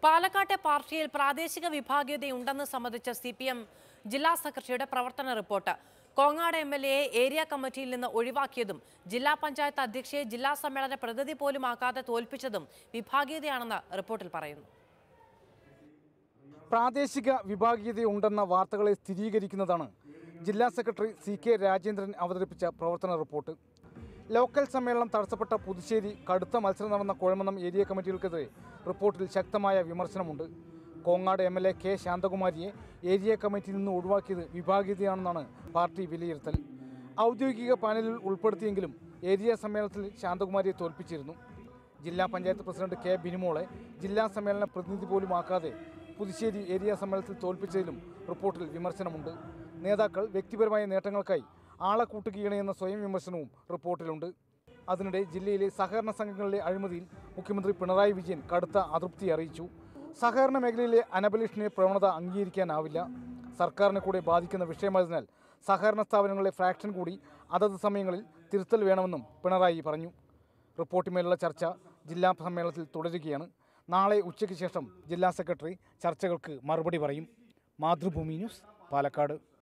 പാലക്കാട്ടെ പാർട്ടിയിൽ പ്രാദേശിക വിഭാഗീയതയുണ്ടെന്ന് സംബന്ധിച്ച സി പി എം ജില്ലാ സെക്രട്ടറിയുടെ പ്രവർത്തന റിപ്പോർട്ട് കോങ്ങാട് എം എൽ എയെ ഏരിയ കമ്മിറ്റിയിൽ നിന്ന് ഒഴിവാക്കിയതും ജില്ലാ പഞ്ചായത്ത് അധ്യക്ഷയെ ജില്ലാ സമ്മേളന പ്രതിനിധി പോലും ആക്കാതെ തോൽപ്പിച്ചതും വിഭാഗീയതയാണെന്ന് റിപ്പോർട്ടിൽ പറയുന്നു പ്രാദേശിക വിഭാഗീയതയുണ്ടെന്ന വാർത്തകളെ സ്ഥിരീകരിക്കുന്നതാണ് ജില്ലാ സെക്രട്ടറി സി കെ രാജേന്ദ്രൻ അവതരിപ്പിച്ച പ്രവർത്തന റിപ്പോർട്ട് ലോക്കൽ സമ്മേളനം തടസ്സപ്പെട്ട പുതുശ്ശേരി കടുത്ത മത്സരം നടന്ന കുഴമന്നം ഏരിയ കമ്മിറ്റികൾക്കെതിരെ റിപ്പോർട്ടിൽ ശക്തമായ വിമർശനമുണ്ട് Kongad M L A K ശാന്തകുമാരിയെ ഏരിയ കമ്മിറ്റിയിൽ നിന്ന് ഒഴിവാക്കിയത് വിഭാഗീയതയാണെന്നാണ് പാർട്ടി വിലയിരുത്തൽ ഔദ്യോഗിക പാനലിൽ ഉൾപ്പെടുത്തിയെങ്കിലും ഏരിയ സമ്മേളനത്തിൽ ശാന്തകുമാരിയെ തോൽപ്പിച്ചിരുന്നു ജില്ലാ പഞ്ചായത്ത് പ്രസിഡന്റ് കെ ബിനിമോളെ ജില്ലാ സമ്മേളന പ്രതിനിധി പോലും ആക്കാതെ പുതുശ്ശേരി ഏരിയ സമ്മേളനത്തിൽ തോൽപ്പിച്ചതിലും റിപ്പോർട്ടിൽ വിമർശനമുണ്ട് നേതാക്കൾ വ്യക്തിപരമായ നേട്ടങ്ങൾക്കായി ആളെ കൂട്ടുകയാണെന്ന സ്വയം വിമർശനവും റിപ്പോർട്ടിലുണ്ട് അതിനിടെ ജില്ലയിലെ സഹകരണ സംഘങ്ങളിലെ അഴിമതിയിൽ മുഖ്യമന്ത്രി പിണറായി വിജയൻ കടുത്ത അതൃപ്തി അറിയിച്ചു സഹകരണ മേഖലയിലെ അനബലിഷനെ പ്രവണത അംഗീകരിക്കാനാവില്ല സർക്കാരിനെ കൂടെ ബാധിക്കുന്ന വിഷയമായതിനാൽ സഹകരണ സ്ഥാപനങ്ങളിലെ ഫ്രാക്ഷൻ കൂടി അതത് സമയങ്ങളിൽ തിരുത്തൽ വേണമെന്നും പിണറായി പറഞ്ഞു റിപ്പോർട്ടിന്മേലുള്ള ചർച്ച ജില്ലാ സമ്മേളനത്തിൽ തുടരുകയാണ് നാളെ ഉച്ചയ്ക്ക് ശേഷം ജില്ലാ സെക്രട്ടറി ചർച്ചകൾക്ക് മറുപടി പറയും മാതൃഭൂമി ന്യൂസ് പാലക്കാട്